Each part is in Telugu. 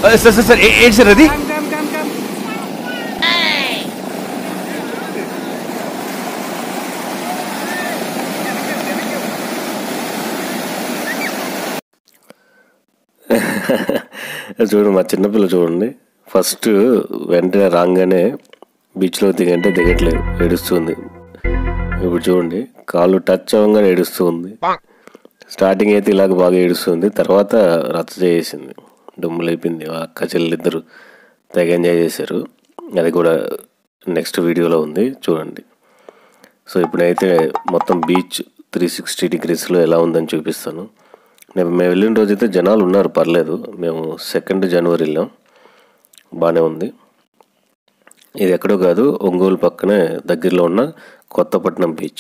సార్ సార్ సార్ ఏ- ఏంటి సార్ అది చూడండి మా చిన్నపిల్ల చూడండి ఫస్ట్ వెంటనే రాగానే బీచ్లో దిగంటే దిగట్లేదు ఏడుస్తుంది ఇప్పుడు చూడండి కాళ్ళు టచ్ అవ్వగానే ఏడుస్తూ ఉంది స్టార్టింగ్ అయితే ఇలాగ బాగా ఏడుస్తుంది తర్వాత రచ్చ చేసింది దుమ్ములు అయిపోయింది ఆ అక్క చెల్లిద్దరు తెగ ఎంజాయ్ చేశారు అది కూడా నెక్స్ట్ వీడియోలో ఉంది చూడండి సో ఇప్పుడైతే మొత్తం బీచ్ త్రీ సిక్స్టీ డిగ్రీస్లో ఎలా ఉందని చూపిస్తాను నేను మేము వెళ్ళిన రోజైతే జనాలు ఉన్నారు పర్లేదు మేము సెకండ్ జనవరి వెళ్ళాం బాగానే ఉంది ఇది ఎక్కడో కాదు ఒంగోలు పక్కనే దగ్గరలో ఉన్న కొత్తపట్నం బీచ్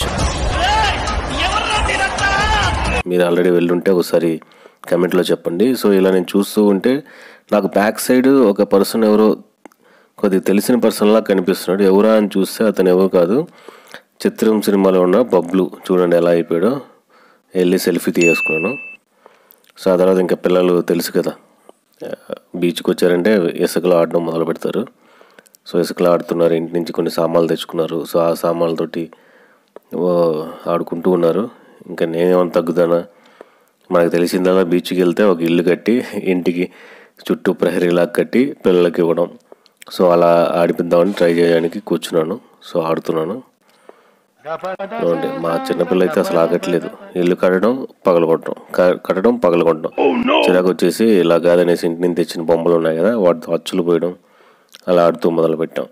మీరు ఆల్రెడీ వెళ్ళుంటే ఒకసారి కమెంట్లో చెప్పండి సో ఇలా నేను చూస్తూ ఉంటే నాకు బ్యాక్ సైడ్ ఒక పర్సన్ ఎవరో కొద్దిగా తెలిసిన పర్సన్లా కనిపిస్తున్నాడు ఎవరా అని చూస్తే అతను ఎవరు కాదు చిత్రం సినిమాలో ఉన్న బబ్లు చూడండి ఎలా అయిపోయాడో వెళ్ళి సెల్ఫీ తీయేసుకున్నాను సో ఆ తర్వాత ఇంకా పిల్లలు తెలుసు కదా ఆ, బీచ్కి వచ్చారంటే ఇసుకలో ఆడడం మొదలు పెడతారు సో ఇసుకలో ఆడుతున్నారు ఇంటి నుంచి కొన్ని సామాన్లు తెచ్చుకున్నారు సో ఆ సామాన్లతోటి ఓ ఆడుకుంటూ ఉన్నారు ఇంకా నేనేమన్నా తగ్గుతానా మనకు తెలిసిందల్లా బీచ్కి వెళ్తే ఒక ఇల్లు కట్టి ఇంటికి చుట్టూ ప్రహరీలా కట్టి పిల్లలకి ఇవ్వడం సో అలా ఆడిపిద్దామని ట్రై చేయడానికి కూర్చున్నాను సో ఆడుతున్నాను చూడండి మా చిన్నపిల్ల అయితే అసలు ఆగట్లేదు ఇల్లు కట్టడం పగలగొట్టడం క- కట్టడం పగలగొట్టడం చిరాకు వచ్చేసి ఇలా కాదనేసి ఇంటి నుంచి తెచ్చిన బొమ్మలు ఉన్నాయి కదా వాటితో అచ్చులు పోయడం అలా ఆడుతూ మొదలు పెట్టాం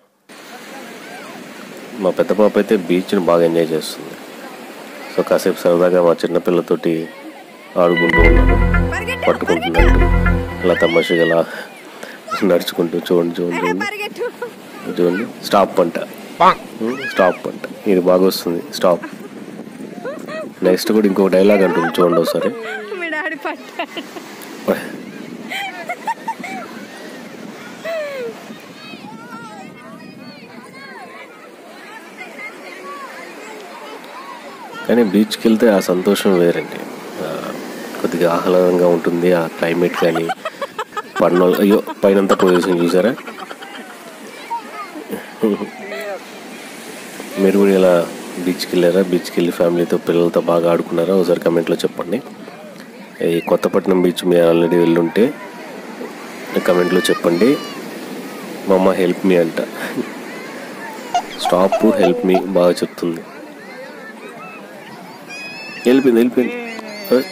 మా పెద్ద పాప అయితే బీచ్ని బాగా ఎంజాయ్ చేస్తుంది సో కాసేపు సరదాగా మా చిన్నపిల్లతోటి ఆడుకుంటూ ఉన్నాను పట్టుకుంటున్నాడు అలా తమాషగా అలా నడుచుకుంటూ చూడండి చూడండి చూడండి చూడండి స్టాప్ అంట ఉమ్, స్టాప్ అంట ఇది బాగా వస్తుంది స్టాప్ నెక్స్ట్ కూడా ఇంకో డైలాగ్ అంటుంది చూడండి ఒకసారి మీ డాడీ పట్టాడు కానీ బీచ్కి వెళ్తే ఆ సంతోషం వేరండి ఆ, కొద్దిగా ఆహ్లాదంగా ఉంటుంది ఆ క్లైమేట్ కానీ పన్ను అయ్యో పైనంతా పొజిషన్ చూసారా మీరు కూడా ఇలా బీచ్కి వెళ్ళారా బీచ్కి వెళ్ళి ఫ్యామిలీతో పిల్లలతో బాగా ఆడుకున్నారా ఒకసారి కమెంట్లో చెప్పండి ఈ కొత్తపట్నం బీచ్ మీరు ఆల్రెడీ వెళ్ళుంటే కమెంట్లో చెప్పండి మా అమ్మ హెల్ప్ మీ అంట స్టాప్ హెల్ప్ మీ బాగా చెప్తుంది వెళ్ళిపోయింది వెళ్ళిపోయింది ఓయ్.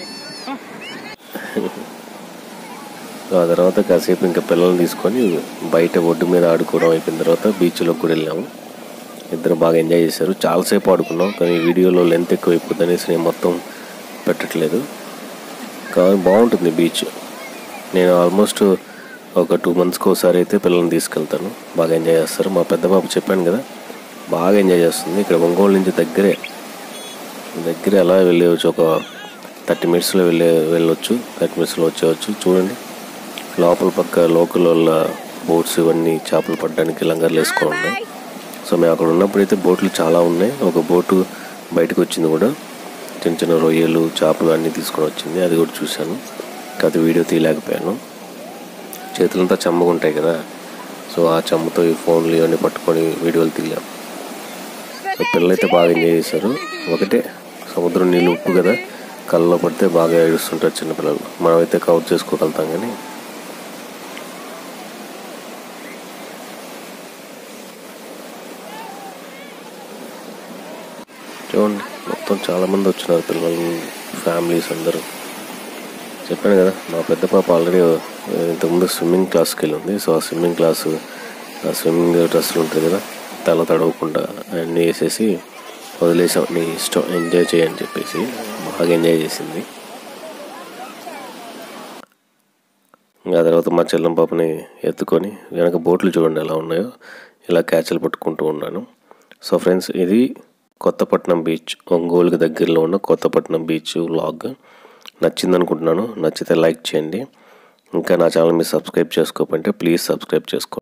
ఆ తర్వాత కాసేపు ఇంకా పిల్లల్ని తీసుకొని బయట ఒడ్డు మీద ఆడుకోవడం అయిపోయిన తర్వాత బీచ్లోకి కూడా వెళ్ళాము ఇద్దరు బాగా ఎంజాయ్ చేశారు చాలాసేపు ఆడుకున్నాం కానీ వీడియోలో లెంత్ ఎక్కువ అయిపోతుంది అనేసి నేను మొత్తం పెట్టట్లేదు కానీ బాగుంటుంది బీచ్ నేను ఆల్మోస్ట్ ఒక టూ మంత్స్కి ఒకసారి అయితే పిల్లల్ని తీసుకెళ్తాను బాగా ఎంజాయ్ చేస్తారు మా పెద్ద బాబు చెప్పాను కదా బాగా ఎంజాయ్ చేస్తుంది ఇక్కడ ఒంగోలు నుంచి దగ్గరే దగ్గర ఎలా వెళ్ళవచ్చు ఒక థర్టీ మినిట్స్లో వెళ్ళే వెళ్ళొచ్చు థర్టీ మినిట్స్లో వచ్చేవచ్చు చూడండి లోపల పక్క లోకల్ వాళ్ళ బోట్స్ ఇవన్నీ చేపలు పట్టడానికి లంగర్లు వేసుకొని ఉన్నాయి సో మేము అక్కడ ఉన్నప్పుడు అయితే బోట్లు చాలా ఉన్నాయి ఒక బోటు బయటకు వచ్చింది కూడా చిన్న చిన్న రొయ్యలు చేపలు అన్నీ తీసుకొని వచ్చింది అది కూడా చూశాను కాదు వీడియో తీయలేకపోయాను చేతులంతా చెమ్మగా ఉంటాయి కదా సో ఆ చెమ్మతో ఈ ఫోన్లు ఇవన్నీ పట్టుకొని వీడియోలు తీయలేము సో పిల్లలైతే బాగా ఎంజాయ్ చేశారు ఒకటే సముద్రం నీళ్ళు ఉప్పు కదా కళ్ళలో పడితే బాగా ఏడుస్తుంటారు చిన్నపిల్లలు మనమైతే కవర్ చేసుకోగలుగుతాం కానీ చూడండి మొత్తం చాలా మంది వచ్చినారు పిల్లలు ఫ్యామిలీస్ అందరూ చెప్పాను కదా మా పెద్ద పాప ఆల్రెడీ ఇంతకుముందు స్విమ్మింగ్ క్లాస్కి వెళ్ళి ఉంది సో ఆ స్విమ్మింగ్ క్లాసు ఆ స్విమ్మింగ్ డ్రెస్సులు ఉంటాయి కదా తల తడవకుండా అన్నీ వేసేసి వదిలేసాం నీ ఇష్టం ఎంజాయ్ చేయని చెప్పేసి బాగా ఎంజాయ్ చేసింది ఇంకా ఆ తర్వాత మా చెల్లం పాపని ఎత్తుకొని వెనక బోట్లు చూడండి ఎలా ఉన్నాయో ఇలా క్యాచ్లు పట్టుకుంటూ ఉన్నాను సో ఫ్రెండ్స్ ఇది కొత్తపట్నం బీచ్ ఒంగోలుకి దగ్గరలో ఉన్న కొత్తపట్నం బీచ్ వ్లాగ్ నచ్చింది అనుకుంటున్నాను నచ్చితే లైక్ చేయండి ఇంకా నా ఛానల్ మీరు సబ్స్క్రైబ్ చేసుకోకపోతే ప్లీజ్ సబ్స్క్రైబ్ చేసుకోండి